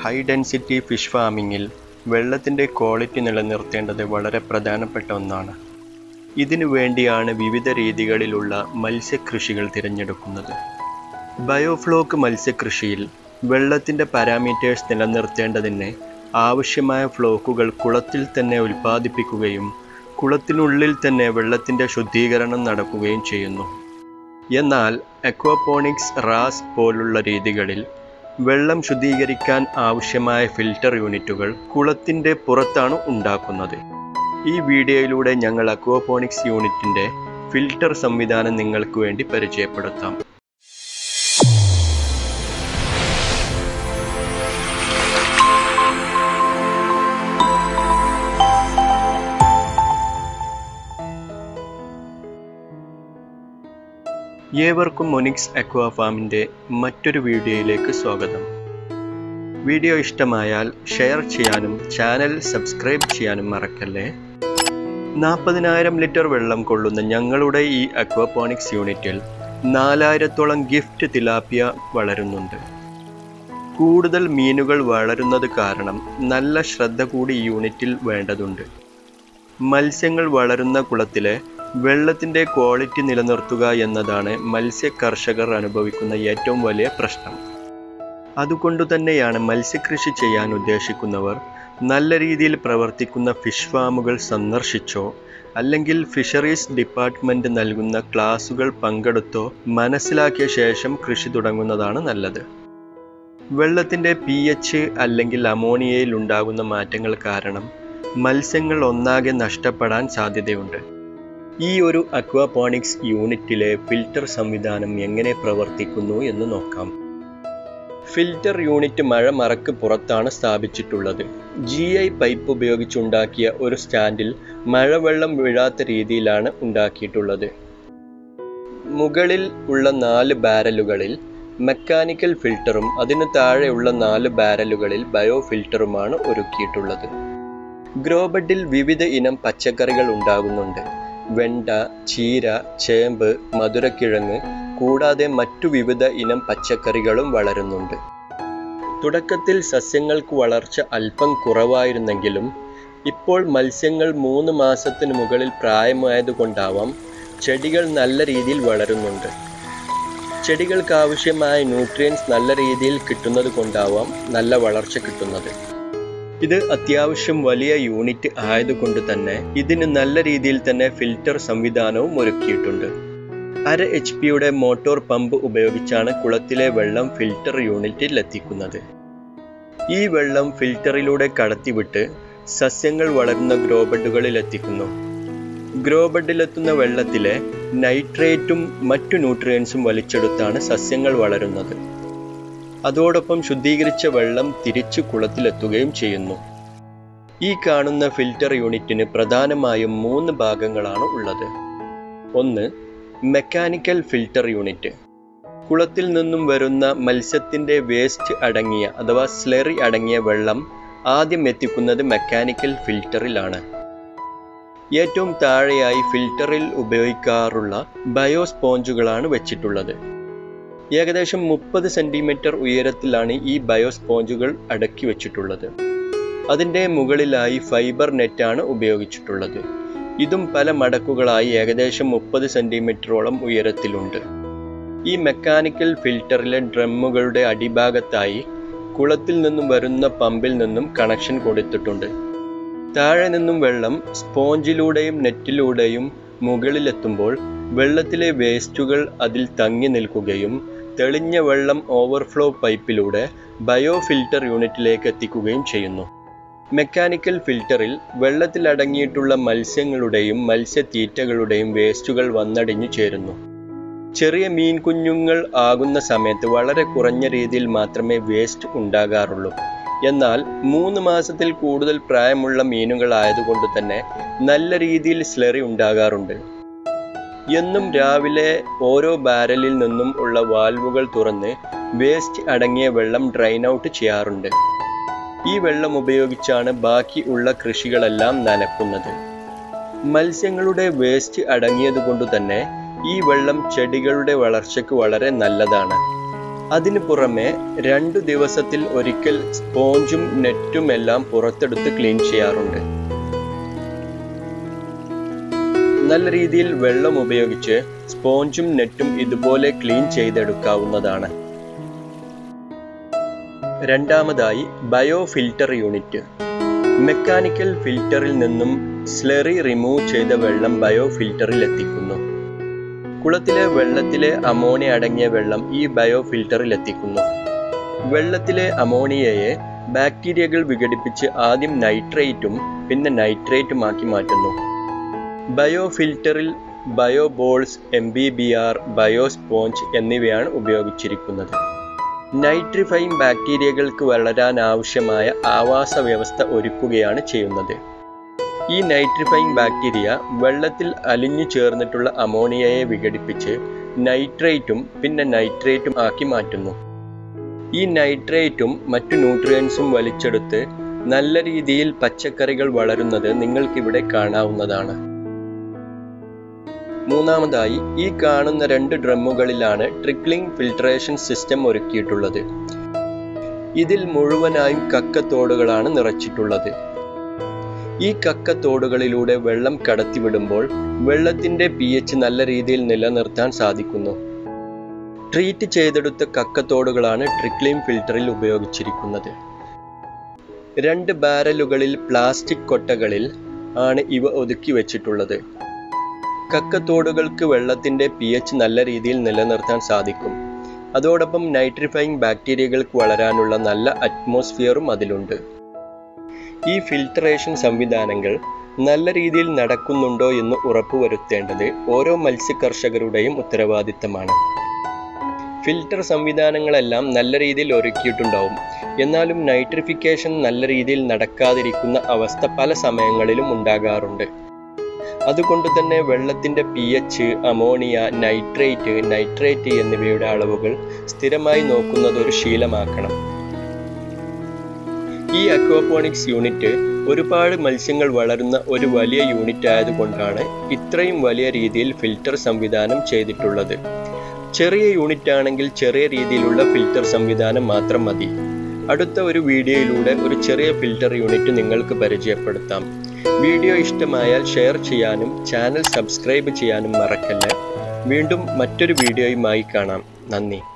high density fish ഫാമിങ്ങിൽ വെള്ളത്തിൻ്റെ quality നിലനിർത്തേണ്ടത് വളരെ പ്രധാനപ്പെട്ട ഒന്നാണ് ഇതിനു വേണ്ടിയാണ് വിവിധ രീതികളിലുള്ള മത്സ്യകൃഷികൾ തിരഞ്ഞെടുക്കുന്നത് ബയോഫ്ലോക്ക് മത്സ്യകൃഷിയിൽ വെള്ളത്തിൻ്റെ പാരാമീറ്റേഴ്സ് നിലനിർത്തേണ്ടതിന് ആവശ്യമായ ഫ്ലോക്കുകൾ കുളത്തിൽ തന്നെ ഉൽപ്പാദിപ്പിക്കുകയും കുളത്തിനുള്ളിൽ തന്നെ വെള്ളത്തിൻ്റെ ശുദ്ധീകരണം നടക്കുകയും ചെയ്യുന്നു എന്നാൽ അക്വാപോണിക്സ് റാസ് പോലുള്ള രീതികളിൽ വെള്ളം ശുദ്ധീകരിക്കാൻ ആവശ്യമായ ഫിൽട്ടർ യൂണിറ്റുകൾ കുളത്തിൻ്റെ പുറത്താണ് ഉണ്ടാക്കുന്നത് ഈ വീഡിയോയിലൂടെ ഞങ്ങൾ അക്വാപോണിക്സ് യൂണിറ്റിൻ്റെ ഫിൽട്ടർ സംവിധാനം നിങ്ങൾക്ക് വേണ്ടി പരിചയപ്പെടുത്താം ഏവർക്കും മൊനിക്സ് അക്വാ ഫാമിൻ്റെ മറ്റൊരു വീഡിയോയിലേക്ക് സ്വാഗതം വീഡിയോ ഇഷ്ടമായാൽ ഷെയർ ചെയ്യാനും ചാനൽ സബ്സ്ക്രൈബ് ചെയ്യാനും മറക്കല്ലേ നാൽപ്പതിനായിരം ലിറ്റർ വെള്ളം കൊള്ളുന്ന ഞങ്ങളുടെ ഈ അക്വാപോണിക്സ് യൂണിറ്റിൽ നാലായിരത്തോളം ഗിഫ്റ്റ് തിലാപ്പിയ വളരുന്നുണ്ട് കൂടുതൽ മീനുകൾ വളരുന്നത് കാരണം നല്ല ശ്രദ്ധ കൂടി ഈ യൂണിറ്റിൽ വേണ്ടതുണ്ട് മത്സ്യങ്ങൾ വളരുന്ന കുളത്തിലെ വെള്ളത്തിൻ്റെ ക്വാളിറ്റി നിലനിർത്തുക എന്നതാണ് മത്സ്യ കർഷകർ അനുഭവിക്കുന്ന ഏറ്റവും വലിയ പ്രശ്നം അതുകൊണ്ടു തന്നെയാണ് മത്സ്യകൃഷി ചെയ്യാൻ ഉദ്ദേശിക്കുന്നവർ നല്ല രീതിയിൽ പ്രവർത്തിക്കുന്ന ഫിഷ് ഫാമുകൾ സന്ദർശിച്ചോ അല്ലെങ്കിൽ ഫിഷറീസ് ഡിപ്പാർട്ട്മെൻറ്റ് നൽകുന്ന ക്ലാസുകൾ പങ്കെടുത്തോ മനസ്സിലാക്കിയ ശേഷം കൃഷി തുടങ്ങുന്നതാണ് നല്ലത് വെള്ളത്തിൻ്റെ പി എച്ച് അല്ലെങ്കിൽ അമോണിയയിൽ ഉണ്ടാകുന്ന മാറ്റങ്ങൾ കാരണം മത്സ്യങ്ങൾ ഒന്നാകെ നഷ്ടപ്പെടാൻ സാധ്യതയുണ്ട് ഈ ഒരു അക്വാപോണിക്സ് യൂണിറ്റിലെ ഫിൽട്ടർ സംവിധാനം എങ്ങനെ പ്രവർത്തിക്കുന്നു എന്ന് നോക്കാം ഫിൽറ്റർ യൂണിറ്റ് മഴമറക്ക് പുറത്താണ് സ്ഥാപിച്ചിട്ടുള്ളത് ജി ഐ പൈപ്പ് ഉപയോഗിച്ചുണ്ടാക്കിയ ഒരു സ്റ്റാൻഡിൽ മഴവെള്ളം വീഴാത്ത രീതിയിലാണ് ഉണ്ടാക്കിയിട്ടുള്ളത് മുകളിൽ ഉള്ള നാല് ബാരലുകളിൽ മെക്കാനിക്കൽ ഫിൽറ്ററും അതിനു താഴെയുള്ള നാല് ബാരലുകളിൽ ബയോ ഫിൽറ്ററുമാണ് ഒരുക്കിയിട്ടുള്ളത് ഗ്രോബഡിൽ വിവിധ ഇനം പച്ചക്കറികൾ ഉണ്ടാകുന്നുണ്ട് വെണ്ട ചീര ചേമ്പ് മധുരക്കിഴങ്ങ് കൂടാതെ മറ്റു വിവിധ ഇനം പച്ചക്കറികളും വളരുന്നുണ്ട് തുടക്കത്തിൽ സസ്യങ്ങൾക്ക് വളർച്ച അല്പം കുറവായിരുന്നെങ്കിലും ഇപ്പോൾ മത്സ്യങ്ങൾ മൂന്ന് മാസത്തിന് മുകളിൽ പ്രായമായതുകൊണ്ടാവാം ചെടികൾ നല്ല രീതിയിൽ വളരുന്നുണ്ട് ചെടികൾക്ക് ആവശ്യമായ ന്യൂട്രിയൻസ് നല്ല രീതിയിൽ കിട്ടുന്നത് കൊണ്ടാവാം നല്ല വളർച്ച കിട്ടുന്നത് ഇത് അത്യാവശ്യം വലിയ യൂണിറ്റ് ആയതുകൊണ്ട് തന്നെ ഇതിന് നല്ല രീതിയിൽ തന്നെ ഫിൽറ്റർ സംവിധാനവും ഒരുക്കിയിട്ടുണ്ട് അര എച്ച് പിയുടെ മോട്ടോർ പമ്പ് ഉപയോഗിച്ചാണ് കുളത്തിലെ വെള്ളം ഫിൽറ്റർ യൂണിറ്റിൽ എത്തിക്കുന്നത് ഈ വെള്ളം ഫിൽറ്ററിലൂടെ കടത്തിവിട്ട് സസ്യങ്ങൾ വളരുന്ന ഗ്രോബഡുകളിൽ എത്തിക്കുന്നു ഗ്രോബഡിലെത്തുന്ന വെള്ളത്തിലെ നൈട്രേറ്റും മറ്റു ന്യൂട്രിയൻസും വലിച്ചെടുത്താണ് സസ്യങ്ങൾ വളരുന്നത് അതോടൊപ്പം ശുദ്ധീകരിച്ച വെള്ളം തിരിച്ചു കുളത്തിലെത്തുകയും ചെയ്യുന്നു ഈ കാണുന്ന ഫിൽറ്റർ യൂണിറ്റിന് പ്രധാനമായും മൂന്ന് ഭാഗങ്ങളാണ് ഉള്ളത് ഒന്ന് മെക്കാനിക്കൽ ഫിൽറ്റർ യൂണിറ്റ് കുളത്തിൽ നിന്നും വരുന്ന മത്സ്യത്തിൻ്റെ വേസ്റ്റ് അടങ്ങിയ അഥവാ സ്ലെറി അടങ്ങിയ വെള്ളം ആദ്യം എത്തിക്കുന്നത് മെക്കാനിക്കൽ ഫിൽറ്ററിലാണ് ഏറ്റവും താഴെയായി ഫിൽറ്ററിൽ ഉപയോഗിക്കാറുള്ള ബയോ സ്പോഞ്ചുകളാണ് വെച്ചിട്ടുള്ളത് ഏകദേശം മുപ്പത് സെൻറ്റിമീറ്റർ ഉയരത്തിലാണ് ഈ ബയോ സ്പോഞ്ചുകൾ അടക്കി വെച്ചിട്ടുള്ളത് അതിൻ്റെ മുകളിലായി ഫൈബർ നെറ്റാണ് ഉപയോഗിച്ചിട്ടുള്ളത് ഇതും പല മടക്കുകളായി ഏകദേശം മുപ്പത് സെൻറ്റിമീറ്ററോളം ഉയരത്തിലുണ്ട് ഈ മെക്കാനിക്കൽ ഫിൽറ്ററിലെ ഡ്രമ്മുകളുടെ അടിഭാഗത്തായി കുളത്തിൽ നിന്നും വരുന്ന പമ്പിൽ നിന്നും കണക്ഷൻ കൊടുത്തിട്ടുണ്ട് താഴെ നിന്നും വെള്ളം സ്പോഞ്ചിലൂടെയും നെറ്റിലൂടെയും മുകളിലെത്തുമ്പോൾ വെള്ളത്തിലെ വേസ്റ്റുകൾ അതിൽ തങ്ങി നിൽക്കുകയും തെളിഞ്ഞ വെള്ളം ഓവർഫ്ലോ പൈപ്പിലൂടെ ബയോ ഫിൽറ്റർ യൂണിറ്റിലേക്ക് എത്തിക്കുകയും ചെയ്യുന്നു മെക്കാനിക്കൽ ഫിൽറ്ററിൽ വെള്ളത്തിൽ അടങ്ങിയിട്ടുള്ള മത്സ്യങ്ങളുടെയും മത്സ്യത്തീറ്റകളുടെയും വേസ്റ്റുകൾ വന്നടിഞ്ഞു ചേരുന്നു ചെറിയ മീൻ കുഞ്ഞുങ്ങൾ ആകുന്ന സമയത്ത് വളരെ കുറഞ്ഞ രീതിയിൽ മാത്രമേ വേസ്റ്റ് ഉണ്ടാകാറുള്ളൂ എന്നാൽ മൂന്ന് മാസത്തിൽ കൂടുതൽ പ്രായമുള്ള മീനുകൾ ആയതുകൊണ്ട് തന്നെ നല്ല രീതിയിൽ സ്ലറി ഉണ്ടാകാറുണ്ട് എന്നും രാവിലെ ഓരോ ബാരലിൽ നിന്നും ഉള്ള വാൽവുകൾ തുറന്ന് വേസ്റ്റ് അടങ്ങിയ വെള്ളം ഡ്രൈൻ ഔട്ട് ചെയ്യാറുണ്ട് ഈ വെള്ളം ഉപയോഗിച്ചാണ് ബാക്കി ഉള്ള കൃഷികളെല്ലാം നനക്കുന്നത് മത്സ്യങ്ങളുടെ വേസ്റ്റ് അടങ്ങിയതുകൊണ്ട് തന്നെ ഈ വെള്ളം ചെടികളുടെ വളർച്ചയ്ക്ക് വളരെ നല്ലതാണ് അതിനു പുറമെ രണ്ടു ദിവസത്തിൽ ഒരിക്കൽ സ്പോഞ്ചും നെറ്റും എല്ലാം പുറത്തെടുത്ത് ക്ലീൻ ചെയ്യാറുണ്ട് നല്ല രീതിയിൽ വെള്ളം ഉപയോഗിച്ച് സ്പോഞ്ചും നെറ്റും ഇതുപോലെ ക്ലീൻ ചെയ്തെടുക്കാവുന്നതാണ് രണ്ടാമതായി ബയോ ഫിൽട്ടർ യൂണിറ്റ് മെക്കാനിക്കൽ ഫിൽറ്ററിൽ നിന്നും സ്ലറി റിമൂവ് ചെയ്ത വെള്ളം ബയോ ഫിൽറ്ററിൽ എത്തിക്കുന്നു കുളത്തിലെ വെള്ളത്തിലെ അമോണിയ അടങ്ങിയ വെള്ളം ഈ ബയോ ഫിൽറ്ററിൽ എത്തിക്കുന്നു വെള്ളത്തിലെ അമോണിയയെ ബാക്ടീരിയകൾ വിഘടിപ്പിച്ച് ആദ്യം നൈട്രേറ്റും പിന്നെ നൈട്രേറ്റും ആക്കി മാറ്റുന്നു ബയോ ഫിൽറ്ററിൽ bio balls M B B R bio sponge എന്നിവയാണ് ഉപയോഗിച്ചിരിക്കുന്നത് നൈട്രിഫൈങ് ബാക്ടീരിയകൾക്ക് വളരാൻ ആവശ്യമായ ആവാസ വ്യവസ്ഥ ഒരുക്കുകയാണ് ചെയ്യുന്നത് ഈ നൈട്രിഫൈങ് ബാക്ടീരിയ വെള്ളത്തിൽ അലിഞ്ഞു ചേർന്നിട്ടുള്ള അമോണിയയെ വിഘടിപ്പിച്ച് നൈട്രേറ്റും പിന്നെ നൈട്രേറ്റും ആക്കി മാറ്റുന്നു ഈ നൈട്രേറ്റും മറ്റു ന്യൂട്രിയൻസും വലിച്ചെടുത്ത് നല്ല രീതിയിൽ പച്ചക്കറികൾ വളരുന്നത് നിങ്ങൾക്കിവിടെ കാണാവുന്നതാണ് മൂന്നാമതായി ഈ കാണുന്ന രണ്ട് ഡ്രമ്മുകളിലാണ് ട്രിക്ലിംഗ് ഫിൽട്രേഷൻ സിസ്റ്റം ഒരുക്കിയിട്ടുള്ളത് ഇതിൽ മുഴുവനായും കക്കത്തോടുകളാണ് നിറച്ചിട്ടുള്ളത് ഈ കക്കത്തോടുകളിലൂടെ വെള്ളം കടത്തിവിടുമ്പോൾ വെള്ളത്തിന്റെ പി എച്ച് നല്ല രീതിയിൽ നിലനിർത്താൻ സാധിക്കുന്നു ട്രീറ്റ് ചെയ്തെടുത്ത കക്കത്തോടുകളാണ് ട്രിക്ലിംഗ് ഫിൽറ്ററിൽ ഉപയോഗിച്ചിരിക്കുന്നത് രണ്ട് ബാരലുകളിൽ പ്ലാസ്റ്റിക് കൊട്ടകളിൽ ആണ് ഇവ ഒതുക്കി വെച്ചിട്ടുള്ളത് കക്കത്തോടുകൾക്ക് വെള്ളത്തിന്റെ പി എച്ച് നല്ല രീതിയിൽ നിലനിർത്താൻ സാധിക്കും അതോടൊപ്പം നൈട്രിഫൈങ് ബാക്ടീരിയകൾക്ക് വളരാനുള്ള നല്ല അറ്റ്മോസ്ഫിയറും അതിലുണ്ട് ഈ ഫിൽട്ടറേഷൻ സംവിധാനങ്ങൾ നല്ല രീതിയിൽ നടക്കുന്നുണ്ടോ എന്ന് ഉറപ്പുവരുത്തേണ്ടത് ഓരോ മത്സ്യകർഷകരുടെയും ഉത്തരവാദിത്തമാണ് ഫിൽട്ടർ സംവിധാനങ്ങളെല്ലാം നല്ല രീതിയിൽ ഒരുക്കിയിട്ടുണ്ടാവും എന്നാലും നൈട്രിഫിക്കേഷൻ നല്ല രീതിയിൽ നടക്കാതിരിക്കുന്ന അവസ്ഥ പല സമയങ്ങളിലും ഉണ്ടാകാറുണ്ട് അതുകൊണ്ട് തന്നെ വെള്ളത്തിന്റെ P H ammonia nitrate nitrate എന്നിവയുടെ അളവുകൾ സ്ഥിരമായി നോക്കുന്നത് ഒരു ശീലമാക്കണം ഈ അക്വാപോണിക്സ് യൂണിറ്റ് ഒരുപാട് മത്സ്യങ്ങൾ വളരുന്ന ഒരു വലിയ യൂണിറ്റ് ആയതുകൊണ്ടാണ് ഇത്രയും വലിയ രീതിയിൽ ഫിൽട്ടർ സംവിധാനം ചെയ്തിട്ടുള്ളത് ചെറിയ യൂണിറ്റ് ആണെങ്കിൽ ചെറിയ രീതിയിലുള്ള ഫിൽട്ടർ സംവിധാനം മാത്രം മതി അടുത്ത ഒരു വീഡിയോയിലൂടെ ഒരു ചെറിയ ഫിൽട്ടർ യൂണിറ്റ് നിങ്ങൾക്ക് പരിചയപ്പെടുത്താം വീഡിയോ ഇഷ്ടമായാൽ ഷെയർ ചെയ്യാനും ചാനൽ സബ്സ്ക്രൈബ് ചെയ്യാനും മറക്കല്ല വീണ്ടും മറ്റൊരു വീഡിയോയുമായി കാണാം നന്ദി